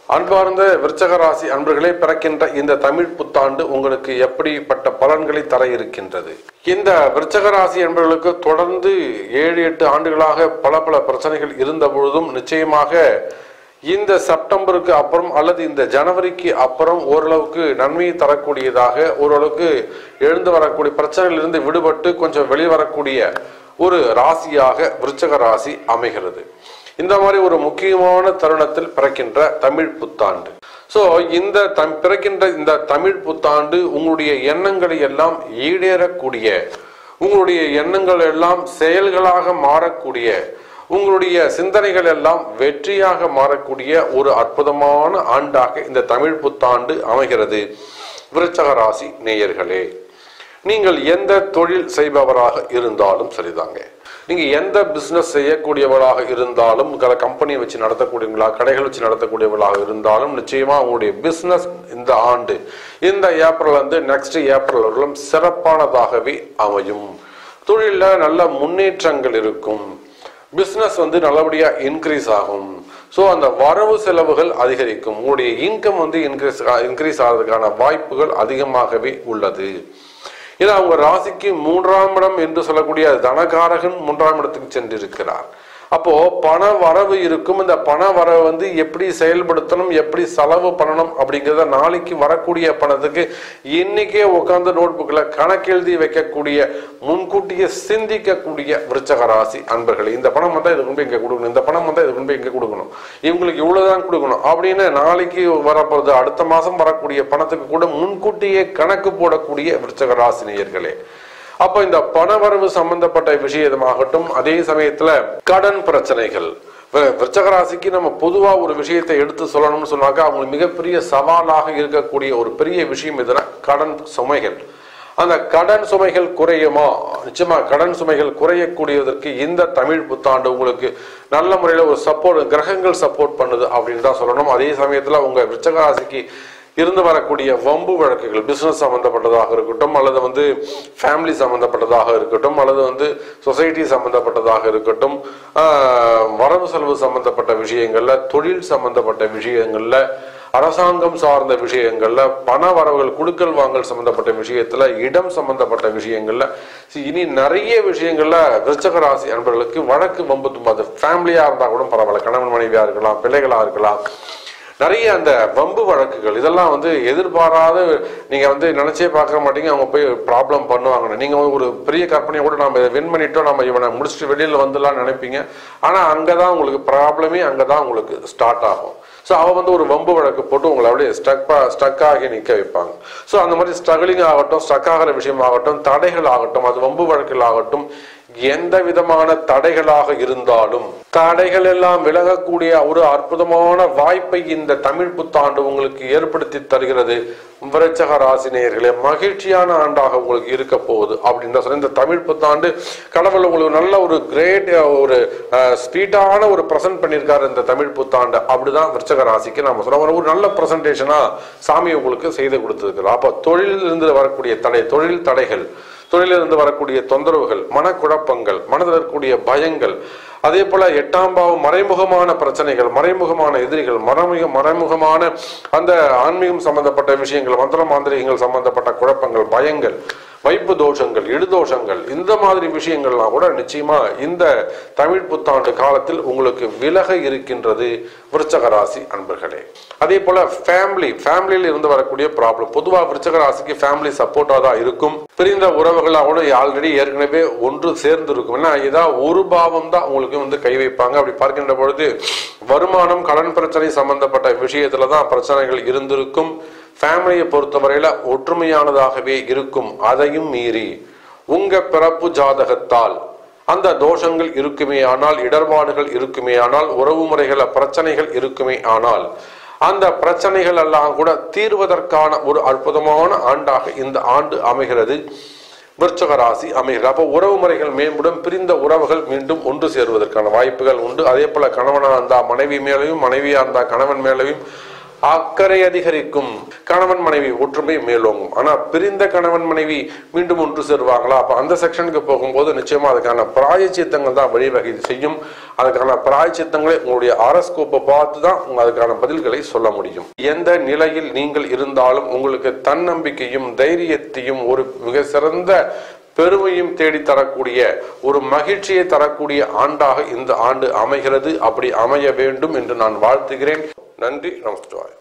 அன்பார்ந்த விருச்சக ராசி அன்பர்களே பிறக்கின்ற இந்த தமிழ் புத்தாண்டு உங்களுக்கு எப்படிப்பட்ட பலன்களை தர இருக்கின்றது இந்த விருச்சக ராசி என்பவர்களுக்கு தொடர்ந்து ஏழு எட்டு ஆண்டுகளாக பல பல பிரச்சனைகள் இருந்த பொழுதும் நிச்சயமாக இந்த செப்டம்பருக்கு அப்புறம் அல்லது இந்த ஜனவரிக்கு அப்புறம் ஓரளவுக்கு நன்மையை தரக்கூடியதாக ஓரளவுக்கு எழுந்து வரக்கூடிய பிரச்சனைகளிலிருந்து விடுபட்டு கொஞ்சம் வெளிவரக்கூடிய ஒரு ராசியாக விருச்சக ராசி அமைகிறது இந்த மாதிரி ஒரு முக்கியமான தருணத்தில் பிறக்கின்ற தமிழ் புத்தாண்டு ஸோ இந்த தம் பிறக்கின்ற இந்த தமிழ் புத்தாண்டு உங்களுடைய எண்ணங்களை எல்லாம் ஈடேறக்கூடிய உங்களுடைய எண்ணங்கள் எல்லாம் செயல்களாக மாறக்கூடிய உங்களுடைய சிந்தனைகள் எல்லாம் வெற்றியாக மாறக்கூடிய ஒரு அற்புதமான ஆண்டாக இந்த தமிழ் புத்தாண்டு அமைகிறது விருச்சக ராசி நேயர்களே நீங்கள் எந்த தொழில் செய்பவராக இருந்தாலும் சரிதாங்க நீங்க எந்த பிசினஸ் செய்யக்கூடியவர்களாக இருந்தாலும் கம்பெனி வச்சு நடத்தக்கூடியவங்களா கடைகள் வச்சு நடத்தக்கூடியவர்களாக இருந்தாலும் நிச்சயமா உங்களுடைய பிசினஸ் இந்த ஆண்டு இந்த ஏப்ரல் வந்து நெக்ஸ்ட் ஏப்ரல் வரலும் சிறப்பானதாகவே அமையும் தொழில நல்ல முன்னேற்றங்கள் இருக்கும் பிசினஸ் வந்து நல்லபடியா இன்க்ரீஸ் ஆகும் ஸோ அந்த வரவு செலவுகள் அதிகரிக்கும் உங்களுடைய இன்கம் வந்து இன்க்ரீஸ் இன்க்ரீஸ் ஆகிறதுக்கான வாய்ப்புகள் அதிகமாகவே உள்ளது ஏன்னா அவங்க ராசிக்கு மூன்றாம் இடம் என்று சொல்லக்கூடிய தனகாரகன் மூன்றாம் இடத்துக்கு சென்றிருக்கிறார் அப்போ பண வரவு இருக்கும் இந்த பண வரவு வந்து எப்படி செயல்படுத்தணும் எப்படி செலவு பண்ணணும் அப்படிங்கிறத நாளைக்கு வரக்கூடிய பணத்துக்கு இன்னைக்கே உட்காந்து நோட் புக்கில் கணக்கெழுதி வைக்கக்கூடிய முன்கூட்டியே சிந்திக்கக்கூடிய விருச்சக ராசி அன்பர்கள் இந்த பணம் வந்தால் இது கொண்டு போய் இங்கே கொடுக்கணும் இந்த பணம் வந்தால் இது கொண்டு போய் இங்கே கொடுக்கணும் இவங்களுக்கு இவ்வளவுதான் கொடுக்கணும் அப்படின்னு நாளைக்கு வரப்போறது அடுத்த மாதம் வரக்கூடிய பணத்துக்கு கூட முன்கூட்டியே கணக்கு போடக்கூடிய விருச்சக ராசி நேயர்களே அப்போ இந்த பணவரவு சம்பந்தப்பட்ட விஷயமாகட்டும் அதே சமயத்துல கடன் பிரச்சனைகள் வி- விருச்சக ராசிக்கு நம்ம பொதுவா ஒரு விஷயத்தை எடுத்து சொல்லணும்னு சொன்னாக்க அவங்களுக்கு மிகப்பெரிய சவாலாக இருக்கக்கூடிய ஒரு பெரிய விஷயம் எதுனா கடன் சுமைகள் அந்த கடன் சுமைகள் குறையுமா நிச்சயமா கடன் சுமைகள் குறையக்கூடியதற்கு இந்த தமிழ் புத்தாண்டு உங்களுக்கு நல்ல முறையில் ஒரு சப்போர்ட் கிரகங்கள் சப்போர்ட் பண்ணுது அப்படின்னு தான் சொல்லணும் அதே சமயத்துல உங்க விருச்சக ராசிக்கு இருந்து வரக்கூடிய வம்பு வழக்குகள் பிசினஸ் சம்பந்தப்பட்டதாக இருக்கட்டும் அல்லது வந்து ஃபேமிலி சம்பந்தப்பட்டதாக இருக்கட்டும் அல்லது வந்து சொசைட்டி சம்பந்தப்பட்டதாக இருக்கட்டும் ஆஹ், வரவு செலவு சம்பந்தப்பட்ட விஷயங்கள்ல தொழில் சம்பந்தப்பட்ட விஷயங்கள்ல அரசாங்கம் சார்ந்த விஷயங்கள்ல பண வரவுகள் குடுக்கல் வாங்கல் சம்பந்தப்பட்ட விஷயத்துல இடம் சம்பந்தப்பட்ட விஷயங்கள்ல see, இனி நிறைய விஷயங்கள்ல விருச்சக ராசி அன்பர்களுக்கு வழக்கு வம்பு தும்பு அது ஃபேமிலியா இருந்தா கூட பரவாயில்ல கணவன் மனைவியா இருக்கலாம் பிள்ளைகளா இருக்கலாம் நிறைய அந்த வம்பு வழக்குகள் இதெல்லாம் வந்து எதிர்பாராத நீங்க வந்து நினைச்சே பார்க்க மாட்டீங்க அவங்க போய் ப்ராப்ளம் பண்ணுவாங்க நீங்க ஒரு பெரிய கற்பனையை கூட நம்ம இதை வின் பண்ணிட்டோம் நம்ம இவனை முடிச்சுட்டு வெளியில வந்துடலாம்னு நினைப்பீங்க ஆனா அங்கதான் உங்களுக்கு ப்ராப்ளமே அங்கதான் உங்களுக்கு ஸ்டார்ட் ஆகும் ஸோ அவ வந்து ஒரு வம்பு வழக்கு போட்டு உங்களை அப்படியே ஸ்டக் ஸ்டக் ஆகி நிற்க வைப்பாங்க ஸோ அந்த மாதிரி ஸ்ட்ரகிளிங் ஆகட்டும் ஸ்டக் ஆகிற விஷயம் ஆகட்டும் தடைகள் ஆகட்டும் அது வம்பு வழக்கில் ஆகட்டும் எந்த விதமான தடைகளாக இருந்தாலும் தடைகள் எல்லாம் விலகக்கூடிய ஒரு அற்புதமான வாய்ப்பை இந்த தமிழ் புத்தாண்டு உங்களுக்கு ஏற்படுத்தி தருகிறது விருச்சக ராசினியர்களே மகிழ்ச்சியான ஆண்டாக உங்களுக்கு இருக்க போகுது அப்படின்னு தான் சொல்லி இந்த தமிழ் புத்தாண்டு கடவுள் உங்களுக்கு நல்ல ஒரு கிரேட் ஒரு ஸ்பீடான ஒரு ப்ரெசென்ட் பண்ணியிருக்காரு இந்த தமிழ் புத்தாண்டு அப்படிதான் விருச்சக ராசிக்கு நம்ம சொல்ல ஒரு நல்ல ப்ரெசன்டேஷனா சாமி உங்களுக்கு செய்து கொடுத்துருக்குறோம் அப்போ தொழிலில் இருந்து வரக்கூடிய தடை தொழில் தடைகள் தொழிலிருந்து வரக்கூடிய தொந்தரவுகள் மனக்குழப்பங்கள் மனதில் இருக்கக்கூடிய பயங்கள் அதே போல எட்டாம் பாவம் மறைமுகமான பிரச்சனைகள் மறைமுகமான எதிரிகள் மறைமுக மறைமுகமான அந்த ஆன்மீகம் சம்பந்தப்பட்ட விஷயங்கள் மந்திர மாந்திரிகங்கள் சம்பந்தப்பட்ட குழப்பங்கள் பயங்கள் வைப்பு தோஷங்கள் இடுதோஷங்கள் இந்த மாதிரி விஷயங்கள்லாம் கூட நிச்சயமா இந்த தமிழ் புத்தாண்டு காலத்தில் உங்களுக்கு விலக இருக்கின்றது விருச்சக ராசி அன்பர்களே அதே போல ஃபேமிலி ஃபேமிலியில் இருந்து வரக்கூடிய ப்ராப்ளம் பொதுவா விருச்சக ராசிக்கு ஃபேமிலி சப்போர்ட்டா தான் இருக்கும் பிரிந்த உறவுகளோட ஆல்ரெடி ஏற்கனவே ஒன்று சேர்ந்து இருக்கும் ஏன்னா ஏதாவது ஒரு பாவம் தான் உங்களுக்கு வந்து கை வைப்பாங்க அப்படி பார்க்கின்ற பொழுது வருமானம் கடன் பிரச்சனை சம்பந்தப்பட்ட விஷயத்துல தான் பிரச்சனைகள் இருந்திருக்கும் ஃபேமிலியை பொறுத்தவரையில ஒற்றுமையானதாகவே இருக்கும் அதையும் மீறி உங்க பிறப்பு ஜாதகத்தால் அந்த தோஷங்கள் இருக்குமே ஆனால் இடர்பாடுகள் இருக்குமே ஆனால் உறவு முறைகள பிரச்சனைகள் இருக்குமே ஆனால் அந்த பிரச்சனைகள் எல்லாம் கூட தீர்வதற்கான ஒரு அற்புதமான ஆண்டாக இந்த ஆண்டு அமைகிறது விருச்சக ராசி அமைகிறது அப்போ உறவு முறைகள் மேம்படும் பிரிந்த உறவுகள் மீண்டும் ஒன்று சேருவதற்கான வாய்ப்புகள் உண்டு அதே போல கணவனா இருந்தா மனைவி மேலையும் மனைவியா இருந்தா கணவன் மேலையும் அக்கறை அதிகரிக்கும் கணவன் மனைவி ஒற்றுமை மேலோங்கும் ஆனா பிரிந்த கணவன் மனைவி மீண்டும் ஒன்று சேருவாங்களா அப்ப அந்த செக்ஷனுக்கு போகும்போது நிச்சயமா அதுக்கான பிராயச்சித்தங்கள் தான் வழிவகை செய்யும் அதுக்கான பிராயச்சித்தங்களை உங்களுடைய ஆரஸ்கோப்பை பார்த்து தான் உங்க அதுக்கான பதில்களை சொல்ல முடியும் எந்த நிலையில் நீங்கள் இருந்தாலும் உங்களுக்கு தன்னம்பிக்கையும் தைரியத்தையும் ஒரு மிக சிறந்த பெருமையும் தேடி தரக்கூடிய ஒரு மகிழ்ச்சியை தரக்கூடிய ஆண்டாக இந்த ஆண்டு அமைகிறது அப்படி அமைய வேண்டும் என்று நான் வாழ்த்துகிறேன் நன்றி நமஸ்காரம்